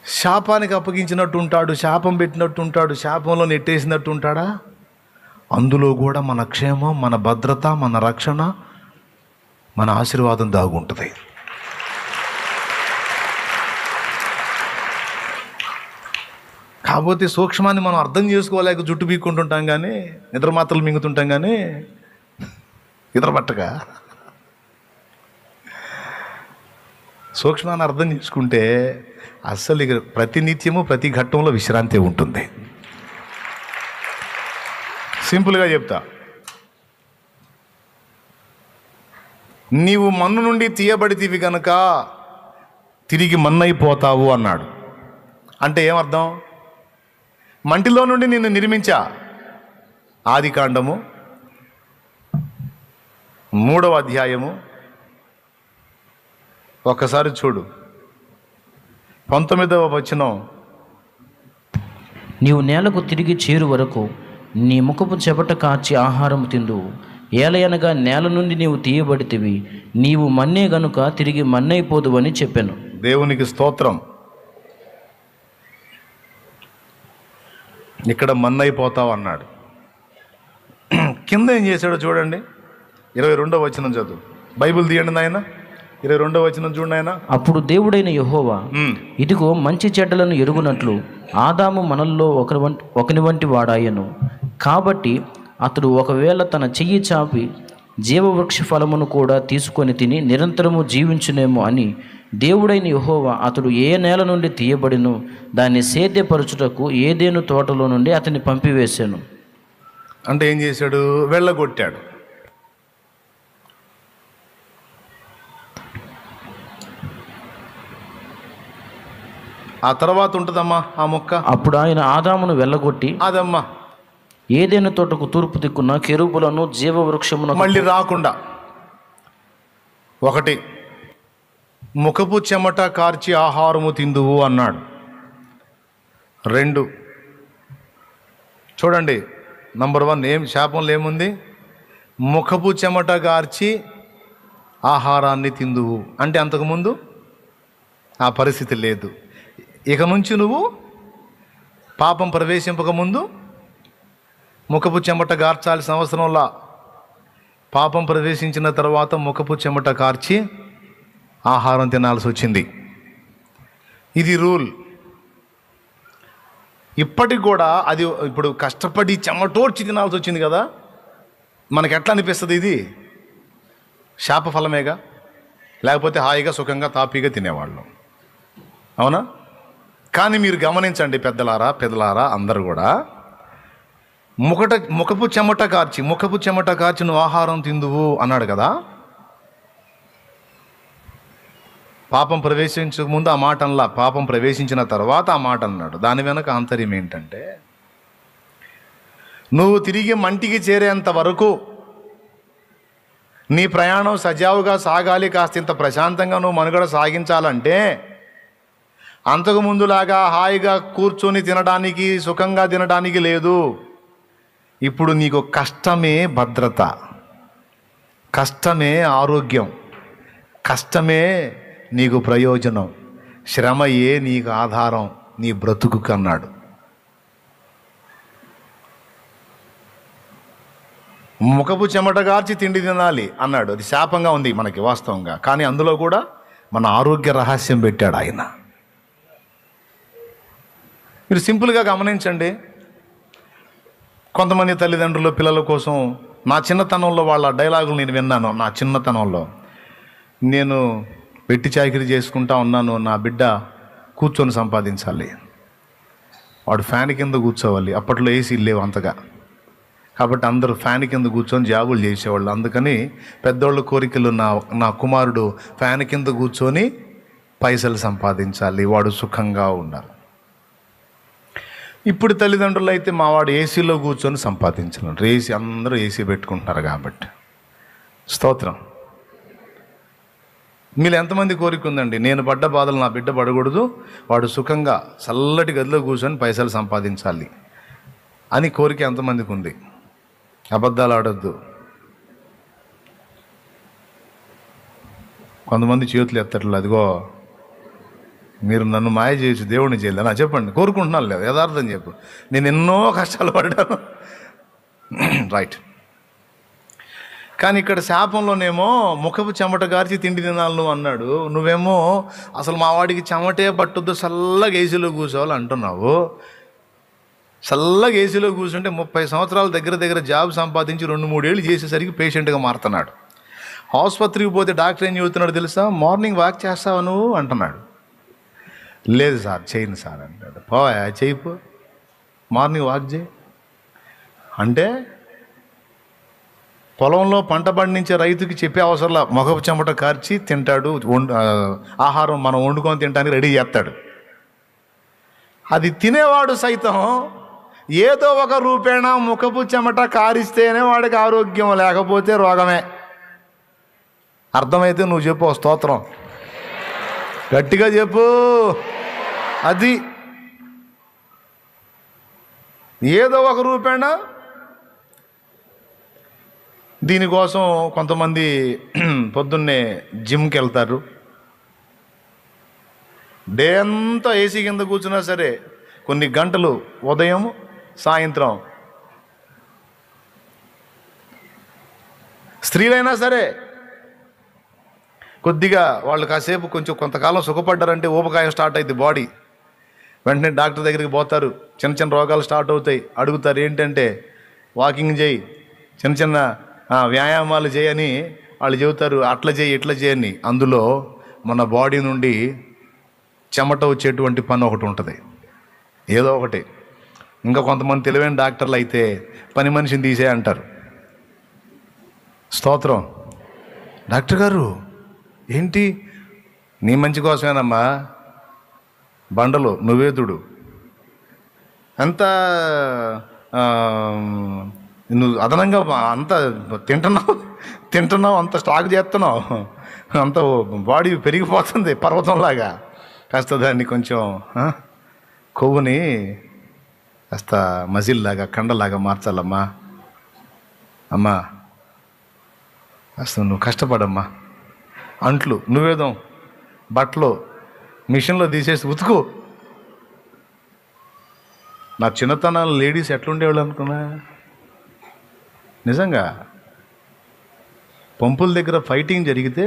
శాపానికి అప్పగించినట్టు ఉంటాడు శాపం పెట్టినట్టు ఉంటాడు శాపంలో నెట్టేసినట్టు ఉంటాడా అందులో కూడా మన క్షేమం మన భద్రత మన రక్షణ మన ఆశీర్వాదం దాగుంటుంది కాకపోతే సూక్ష్మాన్ని మనం అర్థం చేసుకోలేక జుట్టు పీక్కుంటుంటాం కానీ నిద్ర మాత్రలు మింగుతుంటాం కానీ నిద్ర పట్టగా సూక్ష్మాన్ని అర్థం చేసుకుంటే అస్సలు ఇక ప్రతి నిత్యము ప్రతి ఘట్టంలో విశ్రాంతి ఉంటుంది సింపుల్గా చెప్తా నీవు మన్ను నుండి తీయబడితివి గనుక తిరిగి మన్నైపోతావు అన్నాడు అంటే ఏమర్థం మంటిలో నుండి నిన్ను నిర్మించా ఆది కాండము మూడవ అధ్యాయము ఒక్కసారి చూడు పంతొమ్మిదవ వచనం నీవు నేలకు తిరిగి చేరు వరకు నీ ముఖపు చెబట కాచి ఆహారం తిందు ఏలయనగా నేల నుండి నీవు తీయబడితివి నీవు మన్నే గనుక తిరిగి మన్నైపోదువని చెప్పాను దేవునికి స్తోత్రం ఇక్కడ మన్నైపోతావు అన్నాడు కింద ఏం చేశాడో చూడండి ఇరవై రెండో వచనం చదువు బైబిల్ తీయండి నాయన ఇరవై రెండో వచనం చూడండి ఆయన అప్పుడు దేవుడైన యెహోవా ఇదిగో మంచి చెడ్డలను ఎరుగునట్లు ఆదాము మనల్లో ఒకరి వంటి ఒకని వంటి వాడాయను కాబట్టి అతడు ఒకవేళ తన చెయ్యి చాపి జీవవృక్ష ఫలమును కూడా తీసుకొని తిని నిరంతరము జీవించునేమో అని దేవుడైన యెహోవా అతడు ఏ నేల నుండి తీయబడిను దాన్ని సేద్యపరచుటకు ఏదేను తోటలో నుండి అతన్ని పంపివేశాను అంటే ఏం చేశాడు వెళ్ళగొట్టాడు ఆ తర్వాత ఉంటుందమ్మా ఆ మొక్క అప్పుడు ఆయన ఆదామును వెళ్ళగొట్టి అదమ్మా ఏదేను తోటకు తూర్పు దిక్కున కెరూపులను జీవవృక్షమును మళ్ళీ రాకుండా ఒకటి ముఖపు చెమట కార్చి ఆహారము తిందువు అన్నాడు రెండు చూడండి నంబర్ వన్ ఏం శాపంలో ఏముంది ముఖపు చెమట కార్చి ఆహారాన్ని తిందువు అంటే అంతకుముందు ఆ పరిస్థితి లేదు ఇక నుంచి నువ్వు పాపం ప్రవేశింపకముందు ముఖపు చెమట గార్చాల్సిన అవసరంలా పాపం ప్రవేశించిన తర్వాత ముఖపు చెమట కార్చి ఆహారం తినాల్సి వచ్చింది ఇది రూల్ ఇప్పటికి కూడా అది ఇప్పుడు కష్టపడి చెమటోడ్చి తినాల్సి వచ్చింది కదా మనకి ఎట్లా అనిపిస్తుంది ఇది శాప ఫలమేగా లేకపోతే హాయిగా సుఖంగా తాపీగా తినేవాళ్ళం అవునా కానీ మీరు గమనించండి పెద్దలారా పెద్దలారా అందరు కూడా ముఖట ముఖపు చెమట కార్చి ముఖపు చెమట కార్చి నువ్వు ఆహారం తిందువు అన్నాడు కదా పాపం ప్రవేశించక ముందు ఆ మాట అనలా పాపం ప్రవేశించిన తర్వాత ఆ మాట అన్నాడు దాని వెనక ఆంతర్యం ఏంటంటే నువ్వు తిరిగి మంటికి చేరేంత వరకు నీ ప్రయాణం సజావుగా సాగాలి కాస్త ఇంత ప్రశాంతంగా నువ్వు మనుగడ సాగించాలంటే అంతకు ముందులాగా హాయిగా కూర్చొని తినడానికి సుఖంగా తినడానికి లేదు ఇప్పుడు నీకు కష్టమే భద్రత కష్టమే ఆరోగ్యం కష్టమే నీకు ప్రయోజనం శ్రమయే నీకు ఆధారం నీ బ్రతుకు కన్నాడు ముఖపు చెమట గార్చి తిండి తినాలి అన్నాడు అది శాపంగా ఉంది మనకి వాస్తవంగా కానీ అందులో కూడా మన ఆరోగ్య రహస్యం పెట్టాడు ఆయన మీరు సింపుల్గా గమనించండి కొంతమంది తల్లిదండ్రులు పిల్లల కోసం నా చిన్నతనంలో వాళ్ళ డైలాగులు నేను విన్నాను నా చిన్నతనంలో నేను వెట్టి చాకిరి చేసుకుంటా ఉన్నాను నా బిడ్డ కూర్చొని సంపాదించాలి వాడు ఫ్యాన్ కింద కూర్చోవాలి అప్పట్లో ఏసీ లేవు అంతగా కాబట్టి అందరూ ఫ్యాన్ కింద కూర్చొని జాబులు చేసేవాళ్ళు అందుకని పెద్దోళ్ళ కోరికలు నా నా కుమారుడు ఫ్యాన్ కింద కూర్చొని పైసలు సంపాదించాలి వాడు సుఖంగా ఉండాలి ఇప్పుడు తల్లిదండ్రులు అయితే మా వాడు ఏసీలో కూర్చొని సంపాదించాలి ఏసీ అందరూ ఏసీ పెట్టుకుంటున్నారు కాబట్టి స్తోత్రం మీరు ఎంతమంది కోరిక ఉందండి నేను పడ్డ బాధలు నా బిడ్డ పడకూడదు వాడు సుఖంగా చల్లటి గదిలో కూర్చొని పైసలు సంపాదించాలి అని కోరిక ఎంతమందికి ఉంది అబద్ధాలు ఆడొద్దు కొంతమంది చేతులు ఎత్తట్లేదు అదిగో మీరు నన్ను మాయ చేయొచ్చు దేవుడిని చేయలేదు నా చెప్పండి కోరుకుంటున్నాను లేదు యథార్థం చెప్పు నేను ఎన్నో కష్టాలు పడ్డాను రైట్ కానీ ఇక్కడ శాపంలోనేమో ముఖపు చెమట గార్చి తిండి తినాలి నువ్వు అన్నాడు నువ్వేమో అసలు మా వాడికి చెమటే పట్టుద్దు చల్లగా ఏసీలో కూర్చోవాలి అంటున్నావు చల్లగా ఏసీలో కూర్చుంటే ముప్పై సంవత్సరాల దగ్గర దగ్గర జాబ్ సంపాదించి రెండు మూడేళ్ళు చేసేసరికి పేషెంట్గా మారుతున్నాడు ఆసుపత్రికి పోతే డాక్టర్ ఏం చెబుతున్నాడు తెలుసా మార్నింగ్ వాక్ చేస్తావా నువ్వు అంటున్నాడు లేదు సార్ చేయను సార్ అంటాడు పోవా చేయిపో మార్నింగ్ వాక్ చేయి అంటే పొలంలో పంట పండించే రైతుకి చెప్పే అవసరంలా మొగపు చెమట కార్చి తింటాడు వండు ఆ, ఆహారం మనం వండుకొని తినడానికి రెడీ చేస్తాడు అది తినేవాడు సైతం ఏదో ఒక రూపేణ ముఖపు చెమట కారిస్తేనే వాడికి ఆరోగ్యం లేకపోతే రోగమే అర్థమైతే నువ్వు చెప్పు ఓ స్తోత్రం గట్టిగా చెప్పు అది ఏదో ఒక రూపేణ దీనికోసం కొంతమంది పొద్దున్నే జిమ్కి వెళ్తారు డే అంతా ఏసీ కింద కూర్చున్నా సరే కొన్ని గంటలు ఉదయం సాయంత్రం స్త్రీలైనా సరే కొద్దిగా వాళ్ళు కాసేపు కొంచెం కొంతకాలం సుఖపడ్డారంటే ఊపకాయం స్టార్ట్ అయింది బాడీ వెంటనే డాక్టర్ దగ్గరికి పోతారు చిన్న చిన్న రోగాలు స్టార్ట్ అవుతాయి అడుగుతారు ఏంటంటే వాకింగ్ చేయి చిన్న చిన్న ఆ, వ్యాయామాలు చేయని వాళ్ళు చెబుతారు అట్లా చేయి ఇట్లా చేయని అందులో మన బాడీ నుండి చెమట వచ్చేటువంటి పని ఒకటి ఉంటుంది ఏదో ఒకటి ఇంకా కొంతమంది తెలివైన డాక్టర్లు అయితే పని మనిషిని తీసే అంటారు స్తోత్రం డాక్టర్ గారు ఏంటి నీ మంచి కోసమేనమ్మా బండలు నువ్వేతుడు అంత ఆ, నువ్వు అదనంగా అంత తింటున్నావు తింటున్నావు అంత స్టాక్ చేస్తున్నావు అంత బాడీ పెరిగిపోతుంది పర్వతంలాగా కాస్త దాన్ని కొంచెం ఆ, కొవ్వుని కాస్త మజిల్లాగా కండలాగా మార్చాలమ్మా అమ్మా కాస్త నువ్వు కష్టపడమ్మా అంట్లు నువ్వేదో బట్టలు మిషన్లో తీసేసి ఉతుకు నా చిన్నతనాలు లేడీస్ ఎట్లుండేవాళ్ళు అనుకున్నా నిజంగా పంపుల దగ్గర ఫైటింగ్ జరిగితే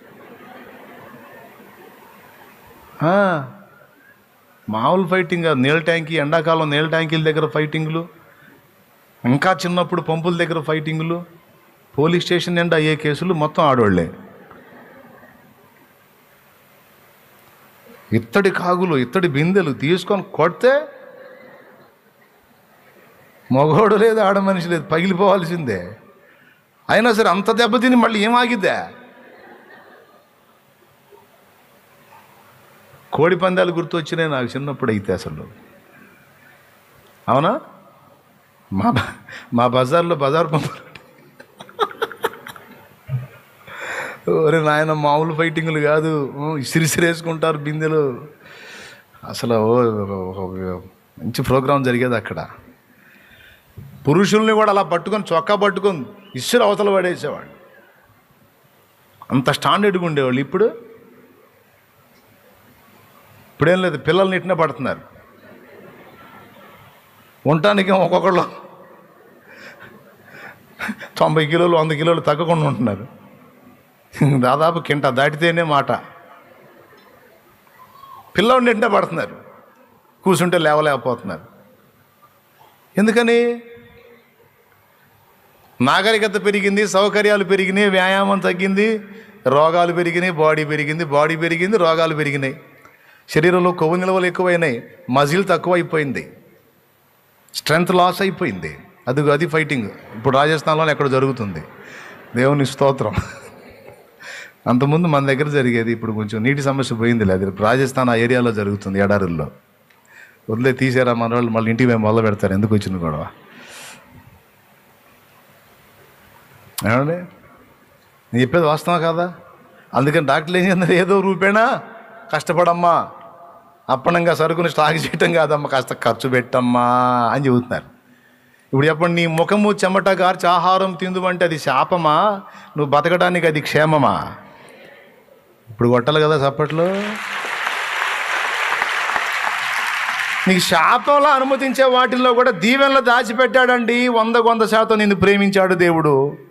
ఆ, మామూలు ఫైటింగ్ కాదు నీళ్ళ ట్యాంకీ ఎండాకాలం నీళ్ళ ట్యాంకీల దగ్గర ఫైటింగ్లు ఇంకా చిన్నప్పుడు పంపుల దగ్గర ఫైటింగ్లు పోలీస్ స్టేషన్ నిండా అయ్యే కేసులు మొత్తం ఆడవాళ్లే ఇత్తడి కాగులు ఇత్తడి బిందెలు తీసుకొని కొడితే మగోడు లేదు ఆడ మనిషి లేదు పగిలిపోవాల్సిందే అయినా సరే అంత దెబ్బతిని మళ్ళీ ఏం ఆగిద్దా కోడి పందాలు గుర్తొచ్చినాయి నాకు చిన్నప్పుడు అయితే అసలు అవునా మా బ- మా బజార్లో బజార్ పంపులు ఒరే నాయన మామూలు ఫైటింగ్లు కాదు సిరిసిరేసుకుంటారు బిందెలు అసలు ఓ ఒక- ఒక మంచి ప్రోగ్రాం జరిగేది అక్కడ పురుషుల్ని కూడా అలా పట్టుకొని చొక్కా పట్టుకొని ఇసురు అవతల పడేసేవాడు అంత స్టాండర్డ్గా ఉండేవాళ్ళు ఇప్పుడు ఇప్పుడేం లేదు పిల్లల్ని ఇట్నే పడుతున్నారు ఉండటానికి ఒక్కొక్కళ్ళు తొంభై కిలోలు వంద కిలోలు తగ్గకుండా ఉంటున్నారు దాదాపు కింట దాటితేనే మాట పిల్లవాడిని నిండా పడుతున్నారు కూర్చుంటే లేవలేకపోతున్నారు ఎందుకని నాగరికత పెరిగింది సౌకర్యాలు పెరిగినాయి వ్యాయామం తగ్గింది రోగాలు పెరిగినాయి బాడీ పెరిగింది బాడీ పెరిగింది రోగాలు పెరిగినాయి శరీరంలో కొవ్వు నిల్వలు ఎక్కువైనాయి మజిల్ తక్కువ అయిపోయింది స్ట్రెంగ్త్ లాస్ అయిపోయింది అది అది ఫైటింగ్ ఇప్పుడు రాజస్థాన్లో ఎక్కడ జరుగుతుంది దేవుని స్తోత్రం అంతకుముందు మన దగ్గర జరిగేది ఇప్పుడు కొంచెం నీటి సమస్య పోయింది లేదు రాజస్థాన్ ఆ ఏరియాలో జరుగుతుంది ఎడారుల్లో వదిలే తీసారా మన వాళ్ళు మళ్ళీ ఇంటికి మేము మొదలు పెడతారు ఎందుకు వచ్చింది గొడవ ఏమండి నేను చెప్పేది వాస్తవం కాదా అందుకని డాక్టర్లు ఏం చేస్తున్నారు ఏదో రూపేణా కష్టపడమ్మా అప్పనంగా సరుకుని స్టాక్ చేయటం కాదమ్మా కాస్త ఖర్చు పెట్టమ్మా అని చెబుతున్నారు ఇప్పుడు చెప్పండి నీ ముఖము చెమట గార్చి ఆహారం తిందు అంటే అది శాపమా నువ్వు బతకడానికి అది క్షేమమా ఇప్పుడు కొట్టాలి కదా చప్పట్లు నీకు శాతంలో అనుమతించే వాటిల్లో కూడా దీవెనలో దాచిపెట్టాడండి వందకు వంద శాతం నిన్ను ప్రేమించాడు దేవుడు